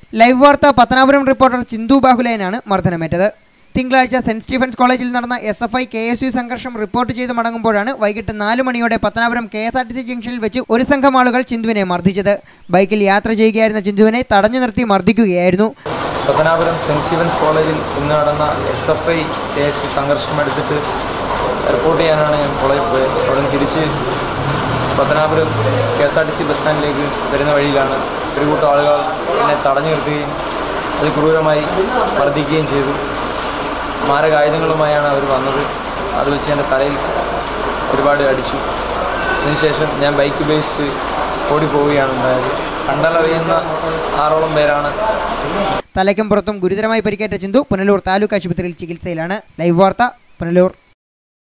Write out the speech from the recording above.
live വാർത്ത Pathanapuram reporter ചിന്തു ബാഹുലേനാണ് മർദ്ദനമേറ്റത് തിങ്കളാഴ്ച സെന്റ് സ്റ്റീഫൻസ് കോളേജിൽ നടന്ന S F I K S U സംഘർഷം റിപ്പോർട്ട് ചെയ്ത് മടങ്ങുമ്പോഴാണ് വൈകിട്ട് നാല് മണിയോടെ Pathanapuram K S R T C ജംഗ്ഷനിൽ വെച്ച് ഒരു സംഘം ആളുകൾ ചിന്തുവിനെ മർദ്ദിച്ചത് ബൈക്കിൽ യാത്ര ചെയ്യുകയായിരുന്ന ചിന്തുവിനെ തടഞ്ഞു നിർത്തി മർദ്ദിക്കുകയായിരുന്നു പത്തനാപുരം സെൻറ്റ് സ്റ്റീവൻസ് കോളേജിൽ ഇന്ന് നടന്ന S F I K S U സംഘർഷം എടുത്തിട്ട് റിപ്പോർട്ട് ചെയ്യാനാണ് ഞാൻ കോളേജിൽ പോയത് അവിടെ നിന്ന് തിരിച്ച് Pathanapuram K S R T C bus സ്റ്റാൻഡിലേക്ക് വരുന്ന വഴിയിലാണ് ഒരു കൂട്ടം ആളുകൾ എന്നെ തടഞ്ഞു നിർത്തുകയും അതിക്രൂരമായി മർദ്ദിക്കുകയും ചെയ്തു മാരകായുധങ്ങളുമായാണ് അവർ വന്നത് അത് വെച്ച് എൻ്റെ തലയിൽ ഒരുപാട് അടിച്ചു അതിനുശേഷം ഞാൻ ബൈക്ക് ഉപയോഗിച്ച് ഓടിപ്പോവുകയാണ് ഉണ്ടായത് കണ്ടാലറിയുന്ന ആറോളം പേരാണ് തലയ്ക്കും പുറത്തും ഗുരുതരമായി പരിക്കേറ്റ ചിന്തു പുനലൂർ താലൂക്ക് ആശുപത്രിയിൽ ചികിത്സയിലാണ് ലൈവ് വാർത്ത പുനലൂർ